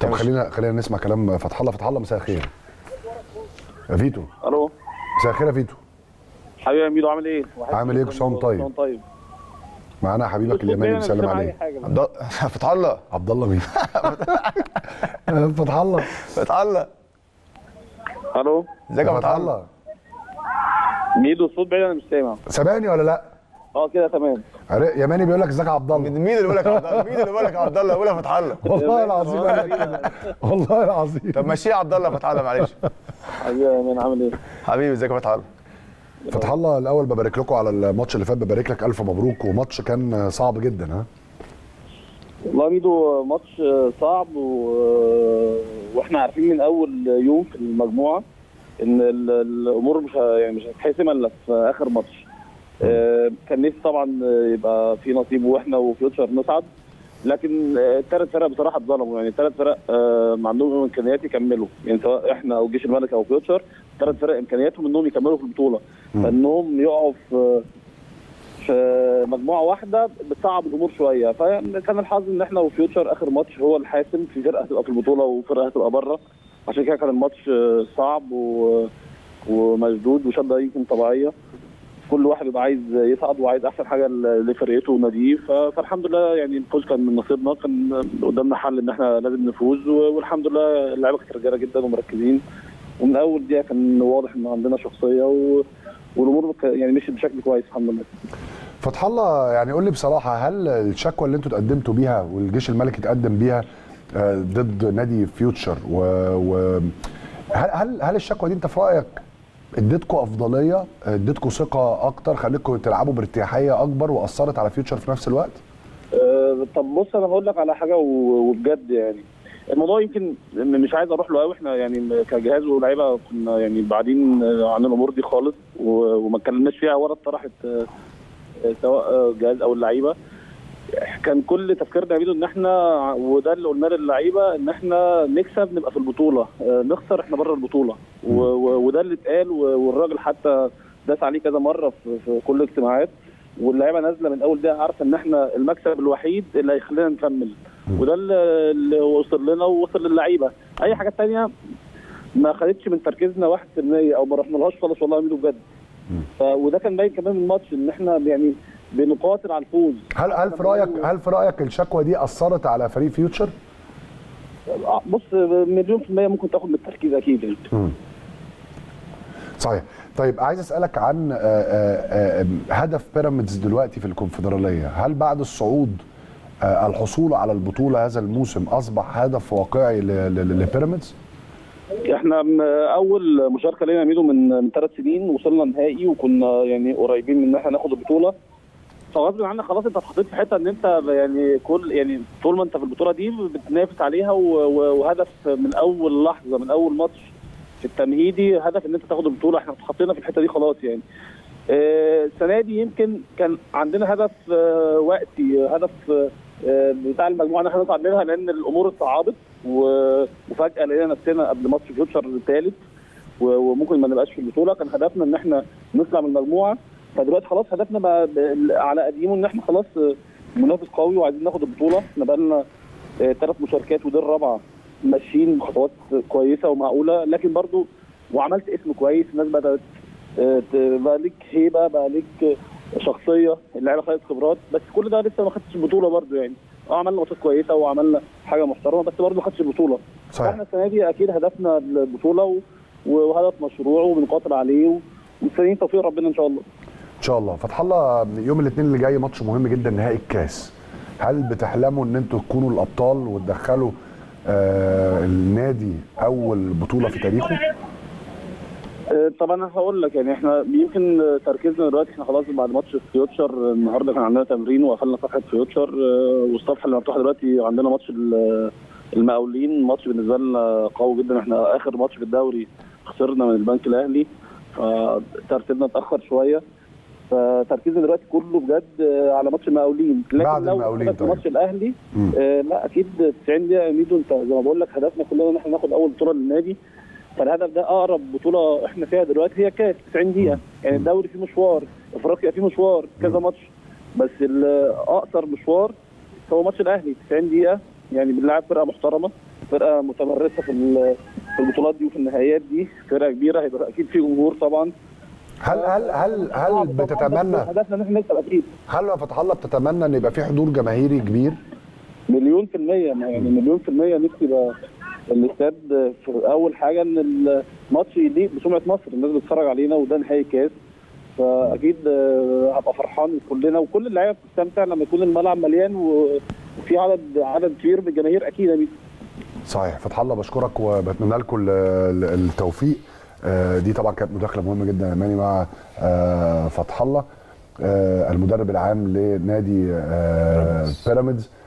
طب خلينا خلينا نسمع كلام فتح الله فتح الله مساء الخير يا فيتو الو مساء الخير يا فيتو حبيبي يا ميدو عامل ايه؟ وحشني عامل ايه؟ جداً كل سنة وأنت طيب. كل سنة وأنت طيب معانا حبيبك اليماني أنا مش بيسلم سامع أي عليك حاجة. عبد الله فتح الله عبد الله مين فتح الله فتح الله الو ازيك يا فتح فتح الله الله ميدو الصوت بعيد انا مش سامع سامعني ولا لا اه كده تمام عرق- يماني بيقول لك ازيك يا عبد الله مين اللي بيقول لك يا عبد الله مين اللي بيقول لك يا عبد الله قول يا فتح الله والله العظيم قال لك كده. والله العظيم طب ماشي يا عبد الله فتح الله معلش حبيبي يا مان عامل ايه؟ حبيبي ازيك يا فتح الله فتح الله الاول ببارك لكم على الماتش اللي فات ببارك لك الف مبروك وماتش كان صعب جدا ها والله يا ميدو ماتش صعب و... واحنا عارفين من اول يوم في المجموعه ان ال- الامور مش ه- يعني مش هتتحسم الا في اخر ماتش آه، كان نفسي طبعا يبقى في نصيب واحنا وفيوتشر نصعد لكن الثلاث فرق بصراحه اتظلموا يعني الثلاث فرق آه، ما عندهم امكانيات يكملوا يعني سواء احنا او جيش الملك او فيوتشر الثلاث فرق امكانياتهم انهم يكملوا في البطوله فانهم يقعوا في في مجموعه واحده بتصعب الامور شويه فكان الحظ ان احنا وفيوتشر اخر ماتش هو الحاسم في فرقه هتبقى في البطوله وفرقه هتبقى بره عشان كده كان الماتش آه، صعب و... ومشدود وشده يمكن طبيعيه كل واحد بيبقى عايز يصعد وعايز احسن حاجه ل- لفرقته وناديه ف- فالحمد لله يعني الفوز كان من نصيبنا كان قدامنا حل ان احنا لازم نفوز و- والحمد لله اللعيبه كانت رجاله جدا ومركزين ومن اول دقيقه كان واضح ان عندنا شخصيه و... والامور ك- يعني مشيت بشكل كويس الحمد لله فتح الله يعني قول لي بصراحه هل الشكوى اللي انتوا تقدمتوا بيها والجيش الملكي تقدم بيها آه، ضد نادي فيوتشر و, و هل هل هل الشكوى دي انت في رايك اديتكم افضليه اديتكم ثقه اكتر خليتكم تلعبوا بارتياحيه اكبر واثرت على فيوتشر في نفس الوقت؟ أه طب بص انا هقول لك على حاجه و- وبجد يعني الموضوع يمكن م- مش عايز اروح له قوي احنا يعني كجهاز ولاعيبه كنا يعني بعدين عن الامور دي خالص و- وما اتكلمناش فيها ولا اتطرحت آه، آه، سواء الجهاز او اللعيبه كان كل تفكيرنا يا ميدو ان احنا وده اللي قلناه للعيبه ان احنا نكسب نبقى في البطوله آه، نخسر احنا بره البطوله و- و- وده اللي اتقال و- والراجل حتى داس عليه كذا مره في, في كل الاجتماعات واللعيبه نازله من اول دقيقه عارفه ان احنا المكسب الوحيد اللي هيخلينا نكمل وده اللي اللي وصل لنا ووصل للعيبه اي حاجه تانية ما خدتش من تركيزنا 1% او ما رحنالهاش خالص والله يا ميدو بجد ف- وده كان باين كمان من الماتش ان احنا يعني بنقاتل على الفوز هل هل في رايك هل في رايك الشكوى دي اثرت على فريق فيوتشر؟ آه، بص مليون في المية ممكن تاخد من التركيز أكيد يعني. صحيح طيب عايز اسالك عن آه، آه، آه، هدف بيراميدز دلوقتي في الكونفدراليه هل بعد الصعود آه، الحصول على البطوله هذا الموسم اصبح هدف واقعي ل- ل- لبيراميدز احنا من أول مشاركة لينا ميدو من من ثلاث سنين وصلنا نهائي وكنا يعني قريبين من إن احنا ناخد البطولة فغصب عنك خلاص انت اتحطيت في حته ان انت يعني كل يعني طول ما انت في البطوله دي بتنافس عليها و- و- وهدف من اول لحظه من اول ماتش في التمهيدي هدف ان انت تاخد البطوله احنا اتحطينا في الحته دي خلاص يعني آه، السنه دي يمكن كان عندنا هدف آه، وقتي هدف آه، بتاع المجموعه ان احنا نصعد منها لان الامور اتصعبت و- وفجاه لقينا نفسنا قبل ماتش فيوتشر الثالث و- وممكن ما نبقاش في البطوله كان هدفنا ان احنا نطلع من المجموعه فدلوقتي خلاص هدفنا بقى ب- على قديمه ان احنا خلاص آه، منافس قوي وعايزين ناخد البطوله احنا بقى لنا ثلاث مشاركات ودي الرابعه ماشيين بخطوات كويسه ومعقوله لكن برضو وعملت اسم كويس الناس بدات آه، ت- بقى ليك هيبه بقى ليك شخصيه اللعيبه خدت خبرات بس كل ده لسه ما خدتش البطوله برضو يعني اه عملنا ماتشات كويسه وعملنا حاجه محترمه بس برضو ما خدتش البطوله صحيح احنا السنه دي اكيد هدفنا البطوله و- وهدف مشروع وبنقاتل عليه ومستنيين توفيق ربنا ان شاء الله ان شاء الله فتح الله يوم الاثنين اللي جاي ماتش مهم جدا نهائي الكاس هل بتحلموا ان انتوا تكونوا الابطال وتدخلوا آه النادي اول بطوله في تاريخه آه، طب انا هقول لك يعني احنا يمكن آه، تركيزنا دلوقتي احنا خلاص بعد ماتش فيوتشر النهارده كان عندنا تمرين وقفلنا صفحه فيوتشر آه، والصفحه اللي مفتوحه دلوقتي عندنا ماتش ال- المقاولين ماتش بالنسبه لنا قوي جدا احنا اخر ماتش في الدوري خسرنا من البنك الاهلي فترتيبنا اتاخر شويه فتركيزنا دلوقتي كله بجد آه، على ماتش المقاولين لكن بعد لو المقاولين هدف طيب. ماتش الاهلي مم. آه لا اكيد 90 دقيقه يا ميدو انت زي ما بقول لك هدفنا كلنا ان احنا ناخد اول بطوله للنادي فالهدف ده اقرب بطوله احنا فيها دلوقتي هي كاس 90 دقيقه يعني الدوري فيه مشوار افريقيا فيه مشوار كذا ماتش بس ال- اقصر مشوار هو ماتش الاهلي 90 دقيقه يعني بنلعب فرقه محترمه فرقه متمرسه في ال- في البطولات دي وفي النهائيات دي فرقه كبيره هيبقى اكيد في جمهور طبعا هل هل هل هل بتتمنى هدفنا ان احنا نكسب اكيد هل يا فتح الله بتتمنى ان يبقى في حضور جماهيري كبير؟ مليون في المية ما يعني مليون في المية نفسي يبقى الاستاد في أول حاجة إن الماتش يليق بسمعة مصر الناس بتتفرج علينا وده نهائي كاس فأكيد آه، هبقى فرحان كلنا وكل اللعيبة بتستمتع لما يكون الملعب مليان و- وفي عدد عدد كبير من الجماهير أكيد يا ميدو صحيح فتح الله بشكرك وبتمنى لكم ال- ال- التوفيق آه، دي طبعا كانت مداخله مهمه جدا يا ماني مع آه، فتح الله آه، المدرب العام لنادي آه، بيراميدز